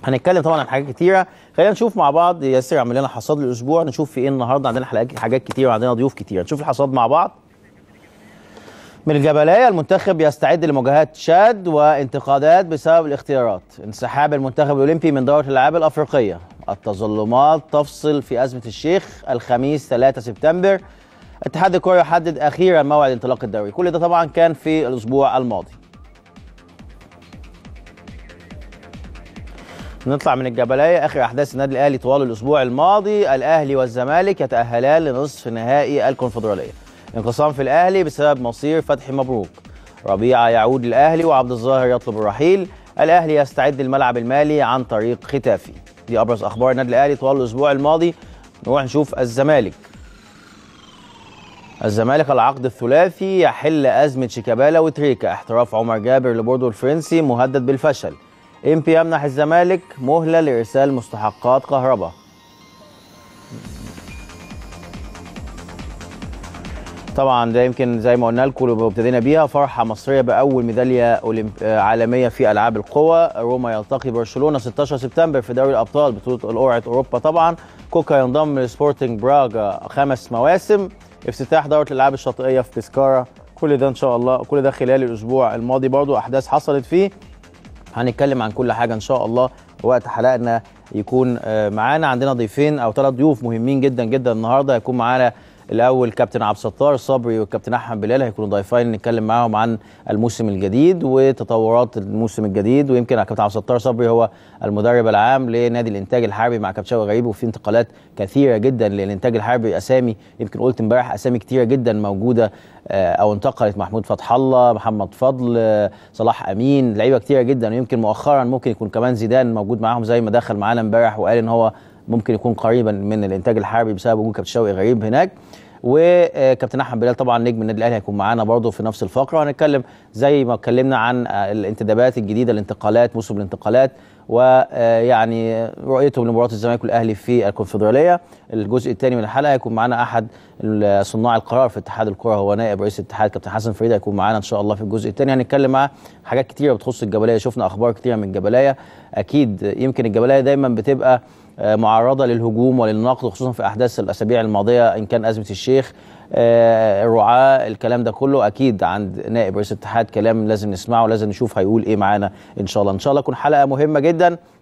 هنتكلم طبعا عن حاجات كتيره خلينا نشوف مع بعض ياسر عمل لنا حصاد الاسبوع نشوف في ايه النهارده عندنا حلقات حاجات كتير وعندنا ضيوف كتير نشوف الحصاد مع بعض من الجبلية المنتخب يستعد لمواجهة تشاد وانتقادات بسبب الاختيارات انسحاب المنتخب الأولمبي من دورة الألعاب الأفريقية التظلمات تفصل في أزمة الشيخ الخميس 3 سبتمبر اتحاد الكرة يحدد أخيرا موعد انطلاق الدوري كل ده طبعا كان في الأسبوع الماضي نطلع من الجبلية آخر أحداث النادي الأهلي طوال الأسبوع الماضي الأهلي والزمالك يتأهلان لنصف نهائي الكونفدرالية انقسام في الاهلي بسبب مصير فتحي مبروك ربيعه يعود للاهلي وعبد الظاهر يطلب الرحيل الاهلي يستعد للملعب المالي عن طريق ختافي دي ابرز اخبار النادي الاهلي طوال الاسبوع الماضي نروح نشوف الزمالك الزمالك العقد الثلاثي يحل ازمه شيكابالا وتريكا احتراف عمر جابر لبوردو الفرنسي مهدد بالفشل امبي يمنح الزمالك مهله لارسال مستحقات كهرباء طبعا ده يمكن زي ما قلنا لكم وابتدينا بيها فرحه مصريه باول ميداليه أولمب... عالميه في العاب القوى روما يلتقي برشلونه 16 سبتمبر في دوري الابطال بطوله قرعه اوروبا طبعا كوكا ينضم لسبورتنج براغا خمس مواسم افتتاح دوره الالعاب الشاطئيه في بسكارا كل ده ان شاء الله كل ده خلال الاسبوع الماضي برضو احداث حصلت فيه هنتكلم عن كل حاجه ان شاء الله وقت حلقنا يكون معانا عندنا ضيفين او ثلاث ضيوف مهمين جدا جدا النهارده هيكون معانا الاول كابتن عبد الستار صبري والكابتن احمد بلال هيكونوا ضيفين نتكلم معاهم عن الموسم الجديد وتطورات الموسم الجديد ويمكن كابتن عبد الستار صبري هو المدرب العام لنادي الانتاج الحربي مع كابتن شوقي غريب وفي انتقالات كثيره جدا للانتاج الحربي اسامي يمكن قلت امبارح اسامي كثيره جدا موجوده او انتقلت محمود فتح الله محمد فضل صلاح امين لعيبه كثيره جدا ويمكن مؤخرا ممكن يكون كمان زيدان موجود معاهم زي ما دخل معانا امبارح وقال ان هو ممكن يكون قريبا من الانتاج الحربي بسبب وجود كابتن شوقي غريب هناك وكابتن احمد بلال طبعا نجم النادي الاهلي هيكون معانا برضه في نفس الفقره وهنتكلم زي ما اتكلمنا عن الانتدابات الجديده الانتقالات موسم الانتقالات ويعني رؤيتهم لمباراه الزمالك والاهلي في الكونفدراليه الجزء الثاني من الحلقه هيكون معانا احد صناع القرار في اتحاد الكره هو نائب رئيس الاتحاد كابتن حسن فريد هيكون معانا ان شاء الله في الجزء الثاني هنتكلم معاه حاجات كتيره بتخص الجبليه شفنا اخبار كتيره من الجبليه اكيد يمكن الجبليه دايما بتبقى معرضه للهجوم وللنقد خصوصا في احداث الاسابيع الماضيه ان كان ازمه الشيخ الرعاة الكلام ده كله اكيد عند نائب رئيس الاتحاد كلام لازم نسمعه ولازم نشوف هيقول ايه معانا ان شاء الله ان شاء الله تكون حلقه مهمه جدا